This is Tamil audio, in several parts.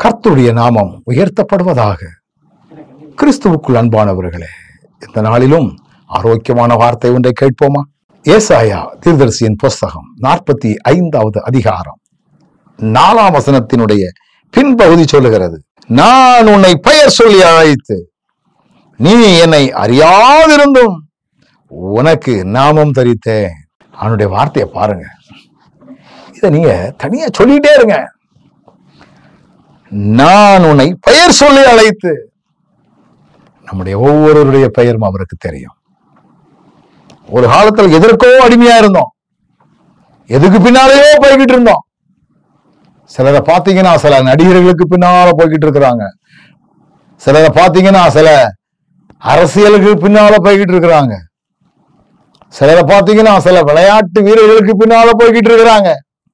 கர்த்தருடைய நாமம் உயர்த்தப்படுவதாக கிறிஸ்துவுக்குள் அன்பானவர்களே இந்த நாளிலும் ஆரோக்கியமான வார்த்தை ஒன்றை கேட்போமா ஏசாயா தீர்தரிசியின் புஸ்தகம் நாற்பத்தி ஐந்தாவது அதிகாரம் நாலாம் வசனத்தினுடைய பின்பகுதி சொல்லுகிறது நான் உன்னை பெயர் சொல்லி அழைத்து நீ என்னை அறியாதிருந்தும் உனக்கு நாமம் தரித்தேன் அவனுடைய வார்த்தையை பாருங்க இதை நீங்க தனியா சொல்லிட்டே இருங்க நான் உன்னை பெயர் சொல்லி அழைத்து நம்முடைய ஒவ்வொருவருடைய பெயரும் அவருக்கு தெரியும் ஒரு காலத்துல எதற்கோ அடிமையா இருந்தோம் எதுக்கு பின்னாலேயோ போய்கிட்டு இருந்தோம் சிலரை பார்த்தீங்கன்னா சில நடிகர்களுக்கு பின்னால போய்கிட்டு இருக்கிறாங்க சிலரை பார்த்தீங்கன்னா சில அரசியலுக்கு பின்னால போய்கிட்டு இருக்கிறாங்க சிலரை பார்த்தீங்கன்னா சில விளையாட்டு வீரர்களுக்கு பின்னால போய்கிட்டு இருக்கிறாங்க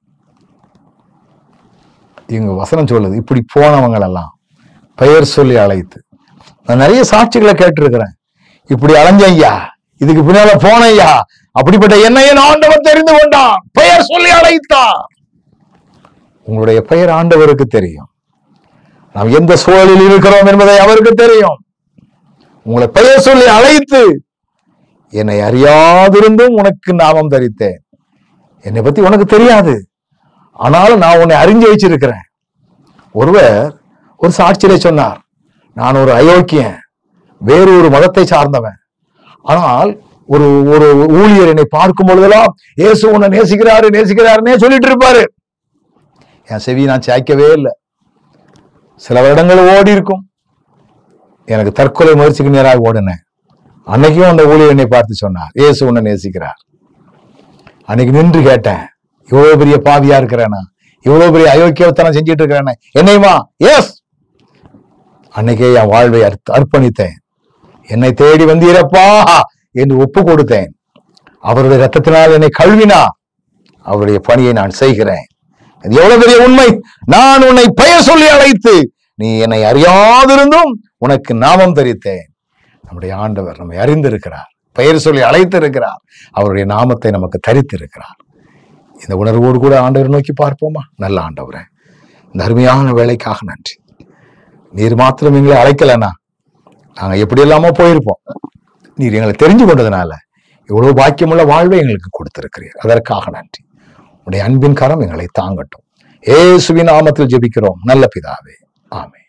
இங்க வசனம் சொல்லுது இப்படி போனவங்களெல்லாம் பெயர் சொல்லி அழைத்து நான் நிறைய சாட்சிகளை கேட்டிருக்கிறேன் இப்படி அலைஞ்ச ஐயா இதுக்கு பின்னால போன ஐயா அப்படிப்பட்ட என்னைய ஆண்டவர் தெரிந்து கொண்டான் பெயர் சொல்லி அழைத்தான் உங்களுடைய பெயர் ஆண்டவருக்கு தெரியும் நாம் எந்த சூழலில் இருக்கிறோம் என்பதை அவருக்கு தெரியும் உங்களை பெயர் சொல்லி அழைத்து என்னை அறியாதிருந்தும் உனக்கு நாமம் தரித்தேன் என்னை பத்தி உனக்கு தெரியாது ஆனாலும் நான் உன்னை அறிஞ்சு வச்சிருக்கிறேன் ஒருவர் ஒரு சாட்சியிலே சொன்னார் நான் ஒரு அயோக்கியன் வேறு ஒரு மதத்தை சார்ந்தவன் ஆனால் ஒரு ஒரு ஊழியர் என்னை பார்க்கும் பொழுதெல்லாம் இயேசு உன்னை நேசிக்கிறாரு நேசிக்கிறாருன்னே சொல்லிட்டு இருப்பாரு என் செவி நான் சாய்க்கவே இல்லை சில வருடங்கள் ஓடி இருக்கும் எனக்கு தற்கொலை முயற்சிக்கு நேராக ஓடினேன் அன்னைக்கும் அந்த ஊழியர் என்னை பார்த்து சொன்னார் இயேசு உன்னை நேசிக்கிறார் அன்னைக்கு நின்று கேட்டேன் இவ்வளவு பெரிய பாவியா இருக்கிறேனா இவ்வளவு பெரிய அயோக்கியத்தனம் செஞ்சிட்டு இருக்கிறேனே என்னையுமா எஸ் அன்னைக்கே என் வாழ்வை அர்ப்ப- அர்ப்பணித்தேன் என்னை தேடி வந்தீரப்பா என்று ஒப்பு கொடுத்தேன் அவருடைய ரத்தத்தினால் என்னை கழுவினார் அவருடைய பணியை நான் செய்கிறேன் இது எவ்வளவு பெரிய உண்மை நான் உன்னை பெயர் சொல்லி அழைத்து நீ என்னை அறியாதிருந்தும் உனக்கு நாமம் தரித்தேன் நம்முடைய ஆண்டவர் நம்மை அறிந்திருக்கிறார் பெயர் சொல்லி அழைத்திருக்கிறார் அவருடைய நாமத்தை நமக்கு தரித்திருக்கிறார் இந்த உணர்வோடு கூட ஆண்டவர் நோக்கி பார்ப்போமா நல்ல ஆண்டவரே இந்த அருமையான வேலைக்காக நன்றி நீர் மாத்திரம் எங்களை அழைக்கலனா நாங்க எப்படி இல்லாம போயிருப்போம் நீர் எங்களை தெரிஞ்சு கொண்டதுனால இவ்வளவு பாக்கியமுள்ள வாழ்வை எங்களுக்கு கொடுத்திருக்கிறீர் அதற்காக நன்றி உடைய அன்பின் கரம் எங்களை தாங்கட்டும் ஏசுவின் நாமத்தில் ஜெபிக்கிறோம் நல்ல பிதாவே ஆமென்